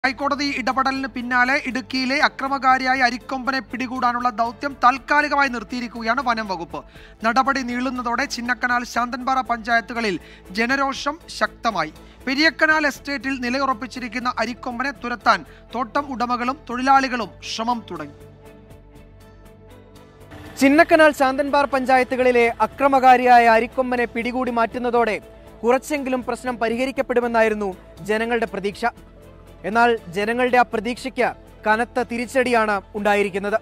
ഹൈക്കോടതി ഇടപെടലിന് പിന്നാലെ ഇടുക്കിയിലെ അക്രമകാരിയായ അരിക്കൊമ്പനെ പിടികൂടാനുള്ള ദൗത്യം താൽക്കാലികമായി നിർത്തിയിരിക്കുകയാണ് വനം വകുപ്പ് നടപടി നീളുന്നതോടെ ചിന്നക്കനാൽ ശാന്തൻപാറ പഞ്ചായത്തുകളിൽ ജനരോഷം ശക്തമായി പെരിയക്കനാൽ എസ്റ്റേറ്റിൽ നിലയുറപ്പിച്ചിരിക്കുന്ന അരിക്കൊമ്പനെ തുരത്താൻ തോട്ടം ഉടമകളും തൊഴിലാളികളും ശ്രമം തുടങ്ങി ചിന്നക്കനാൽ ശാന്തൻപാർ പഞ്ചായത്തുകളിലെ അക്രമകാരിയായ അരിക്കൊമ്പനെ പിടികൂടി മാറ്റുന്നതോടെ കുറച്ചെങ്കിലും പ്രശ്നം പരിഹരിക്കപ്പെടുമെന്നായിരുന്നു ജനങ്ങളുടെ പ്രതീക്ഷ എന്നാൽ ജനങ്ങളുടെ ആ പ്രതീക്ഷയ്ക്ക് കനത്ത തിരിച്ചടിയാണ് ഉണ്ടായിരിക്കുന്നത്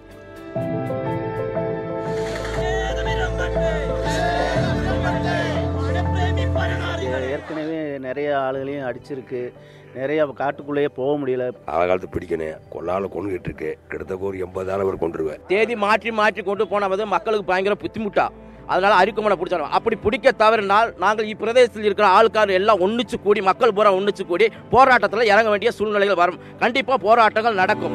ஏற்கனவே நிறைய ஆளுகளையும் அடிச்சிருக்கு நிறைய காட்டுக்குள்ளேயே போக முடியல காலகாலத்து பிடிக்கணும் கொள்ளால கொண்டுகிட்டு இருக்கு கிட்டத்தட்ட ஒரு எண்பதாயிரம் பேர் கொண்டுருவேன் தேதி மாற்றி மாற்றி கொண்டு போனால் வந்து மக்களுக்கு பயங்கர புத்திமுட்டா அதனால அரிக்குமனை பிடிச்சாலும் அப்படி பிடிக்க தவறினால் நாங்கள் இப்பிரதேசத்தில் இருக்கிற ஆளுக்கார் எல்லாம் ஒன்றிச்சு கூடி மக்கள் பூரா ஒன்றிச்சு கூடி போராட்டத்தில் இறங்க வேண்டிய சூழ்நிலைகள் வரும் கண்டிப்பாக போராட்டங்கள் நடக்கும்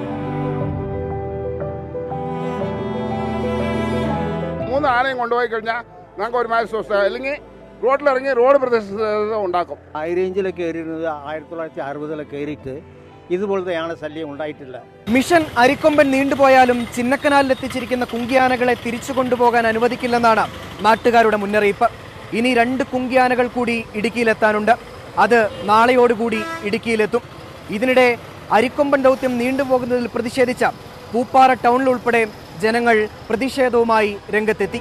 മൂന്ന് ആനയും കൊണ്ടുപോയി കഴിഞ്ഞാൽ ഞങ്ങൾക്ക് ഒരുമാതിരി സ്വസ്ഥ അല്ലെങ്കിൽ റോഡിലിറങ്ങി റോഡ് പ്രദേശത്ത് ഉണ്ടാക്കും ஹை ரேஞ்சில் கயறினது ஆயிரத்தி தொள்ளாயிரத்தி அறுபதில் கയറിയിട്ട് ഇതുപോലത്തെ യാന ശല്യം ഉണ്ടായിട്ടില്ല മിഷൻ അരിക്കൊമ്പൻ നീണ്ടുപോയാലും ചിന്നക്കനാലിൽ എത്തിച്ചിരിക്കുന്ന കുങ്കിയാനകളെ തിരിച്ചു കൊണ്ടുപോകാൻ അനുവദിക്കില്ലെന്നാണ് നാട്ടുകാരുടെ മുന്നറിയിപ്പ് ഇനി രണ്ട് കുങ്കിയാനകൾ കൂടി ഇടുക്കിയിലെത്താനുണ്ട് അത് നാളെയോടുകൂടി ഇടുക്കിയിലെത്തും ഇതിനിടെ അരിക്കൊമ്പൻ ദൗത്യം നീണ്ടുപോകുന്നതിൽ പ്രതിഷേധിച്ച പൂപ്പാറ ടൗണിൽ ഉൾപ്പെടെ ജനങ്ങൾ പ്രതിഷേധവുമായി രംഗത്തെത്തി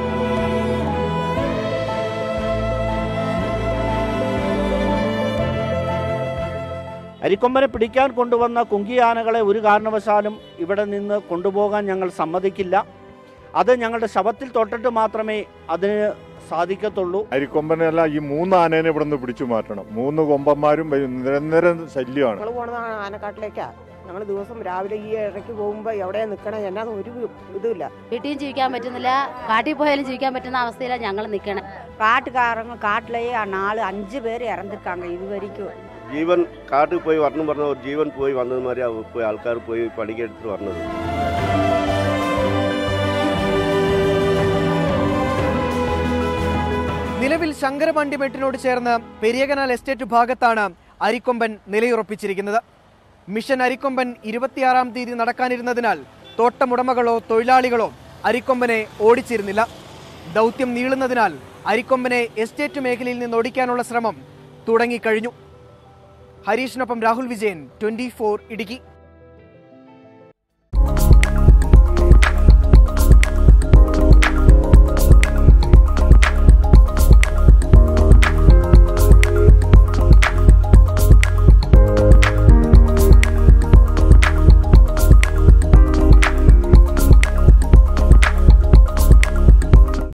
അരിക്കൊമ്പനെ പിടിക്കാൻ കൊണ്ടുവന്ന കുങ്കിയാനകളെ ഒരു കാരണവശാലും ഇവിടെ നിന്ന് കൊണ്ടുപോകാൻ ഞങ്ങൾ സമ്മതിക്കില്ല അത് ഞങ്ങളുടെ ശവത്തിൽ തൊട്ടിട്ട് മാത്രമേ അതിന് സാധിക്കത്തുള്ളൂ അരിക്കൊമ്പനെല്ലാം ഈ മൂന്ന് ആനേനെ ഇവിടെ നിന്ന് പിടിച്ചു മാറ്റണം മൂന്ന് കൊമ്പന്മാരും വരും. നിരന്തരം ശല്യമാണ് ഞങ്ങൾ പോണത് ആനക്കാട്ടിലേക്കാ ഞങ്ങൾ ദിവസം രാവിലെ ഈ ഇടയ്ക്ക് പോകുമ്പോൾ എവിടെയാ നിൽക്കണേ എന്നാ ഒരു ഇതുമില്ല വീട്ടിലും ജീവിക്കാൻ പറ്റുന്നില്ല കാട്ടിൽ പോയാലും ജീവിക്കാൻ പറ്റുന്ന അവസ്ഥയിലാണ് ഞങ്ങൾ നിൽക്കണേ കാട്ടുകാരங்க കാട്ടിலேயே நாலு அஞ்சு பேர் இறந்துருக்காங்க இது வரைக்கும் ஜீவன் காட்டுக்கு போய் வரணும் പറഞ്ഞ ஒரு ஜீவன் போய் வந்தது மாதிரி அவ போய் ஆൾക്കാർ போய் படிக்க எடுத்துட்டு வரணும் നിലവിൽ ശങ്കരപാണ്ഡിമെട്ടിനോട് ചേർന്ന് പെരിയകനാൽ എസ്റ്റേറ്റ് ഭാഗത്താണ് അരിക്കൊമ്പൻ നിലയുറപ്പിച്ചിരിക്കുന്നത് മിഷൻ അരിക്കൊമ്പൻ ഇരുപത്തിയാറാം തീയതി നടക്കാനിരുന്നതിനാൽ തോട്ടമുടമകളോ തൊഴിലാളികളോ അരിക്കൊമ്പനെ ഓടിച്ചിരുന്നില്ല ദൗത്യം നീളുന്നതിനാൽ അരിക്കൊമ്പനെ എസ്റ്റേറ്റ് മേഖലയിൽ നിന്ന് ഓടിക്കാനുള്ള ശ്രമം തുടങ്ങിക്കഴിഞ്ഞു ഹരീഷിനൊപ്പം രാഹുൽ വിജയൻ ട്വന്റി ഇടുക്കി